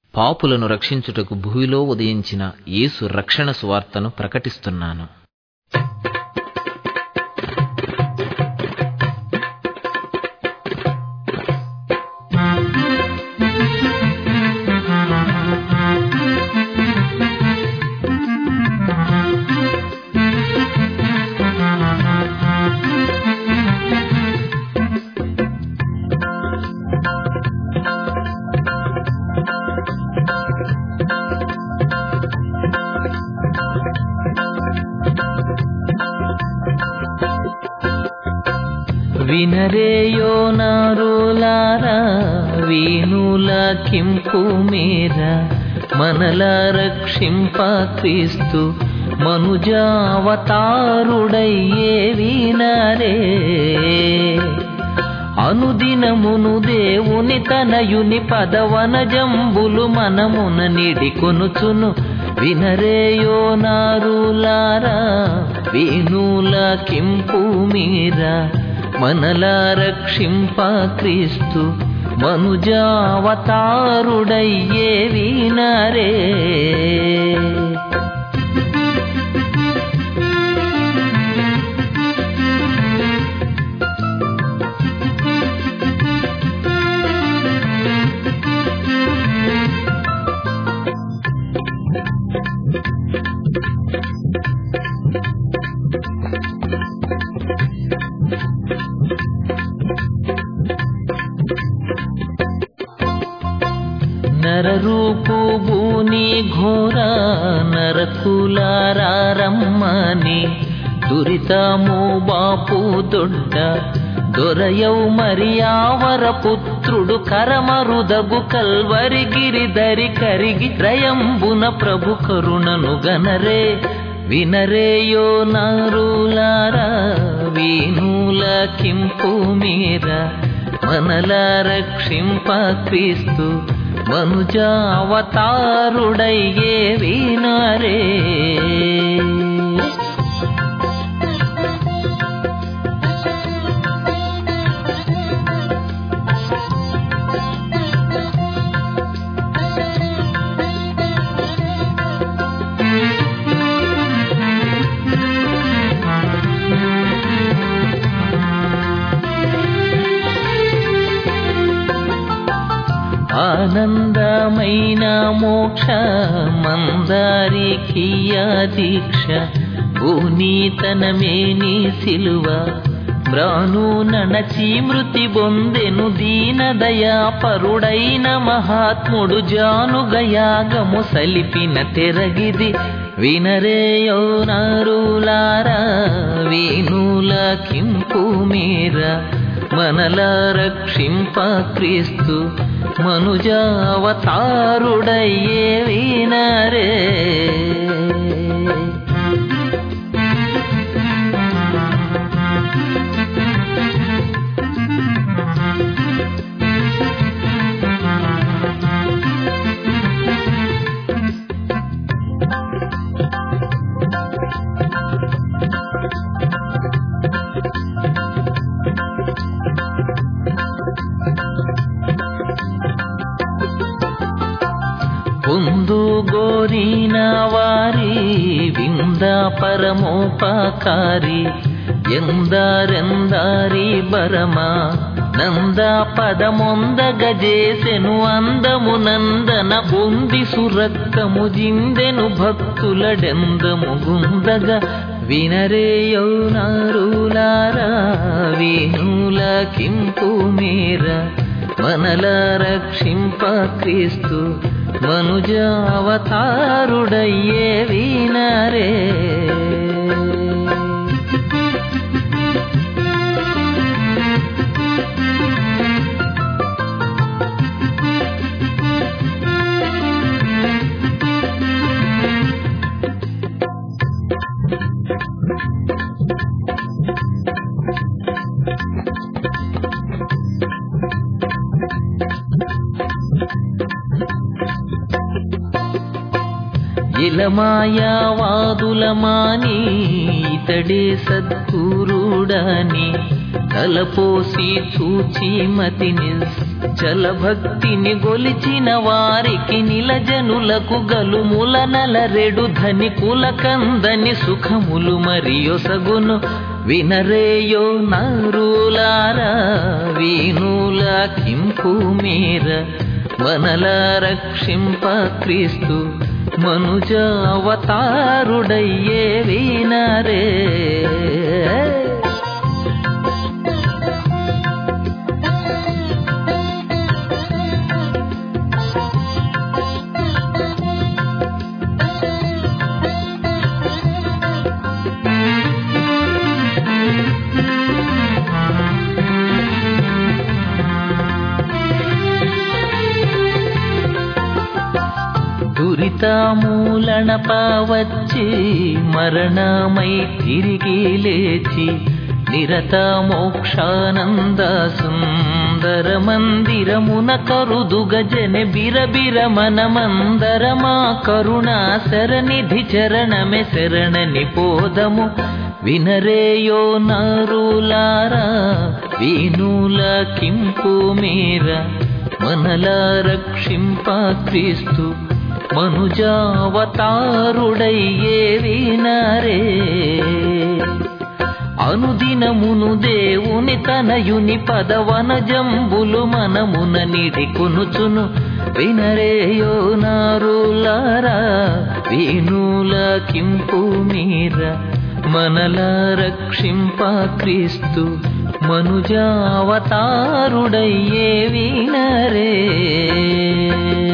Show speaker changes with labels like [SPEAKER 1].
[SPEAKER 1] పాపులను రక్షించుటకు భూమిలో ఉదయించిన యేసు రక్షణ సువార్తను ప్రకటిస్తున్నాను
[SPEAKER 2] వినరేయో నారులారా వీణుల కింపు మీర మనల రక్షింప క్రీస్తు మనుజావతారుడయ్యే వినరే అనుదినమును దేవుని తనయుని పదవన జంబులు మనమున నిడికొనుచును వినరేయో నారులారా వీణుల కింపు మీరా మనల రక్షింప క్రీస్తు మనుజావతారుడయ్యే వినరే నరరూపు భూని ఘోర నరకులారమ్మని దురితము బాపు దొడ్డ దొరయవు మరియావర పుత్రుడు కరమరుదగు కల్వరి గిరిధరి కరిగి రయంబున ప్రభు కరుణను గనరే వినరేయో నారులారా వీణుల కింపు మీర మనల రక్షింప క్రీస్తు మనుజావతారుడయ్యే వినరే ఆనందమైన మోక్ష మందారికియ దీక్ష భూనీతనమేని సిలువ బ్రాను నణచి మృతి బొందెను దీనదయా పరుడైన మహాత్ముడు జానుగయాగము సలిపిన తెరగిది వినరేయో నారులారా వీణుల కింపు మీరా మనల రక్షింప క్రీస్తు మనుజావతారుడయ్యే వినరే పొందు గోరిన వారి వింద పరమోపకారి ఎందరెందారి బరమా నంద పదమొంద గజేసెను అందము నందన ఉంది సురక్తము జిందెను భక్తులడెందము గుందగ వినరేయో నారులారా వీణుల కింపు మీర మనల రక్షింప క్రీస్తు మనుజావతారుడయ్యే వినరే ఇలమాయావాదులమాని ఇతడే సద్గురుడని తలపోసి చూచి మతిని చలభక్తిని గొలిచిన వారికి నిలజనులకు గలుముల నలరెడు ధనికుల కందని సుఖములు మరియొసగును వినరేయో నరులారా వీనుల కింపు మీర మనల రక్షింప క్రీస్తు మనుజ అవతారుడయ్యే వినరే దురితమూలన పావచ్చి మరణమై తిరిగి లేచి నిరత మోక్షానంద సుందర మందిరమున కరుదుగ జన బిరబిర మనమందరమా కరుణా శరణిధి చరణమే శరణని పోదము వినరేయో నరులారా వీనుల కింపు మీర మనల రక్షింప క్రీస్తు మనుజావతారుడయ్యే వినరే అనుదినమును దేవుని తనయుని పదవన జంబులు మనమున నిడి కొనుచును వినరేయో నారులారా వీనుల కింపు మీర మనల రక్షింప క్రీస్తు మనుజావతారుడయ్యే వినరే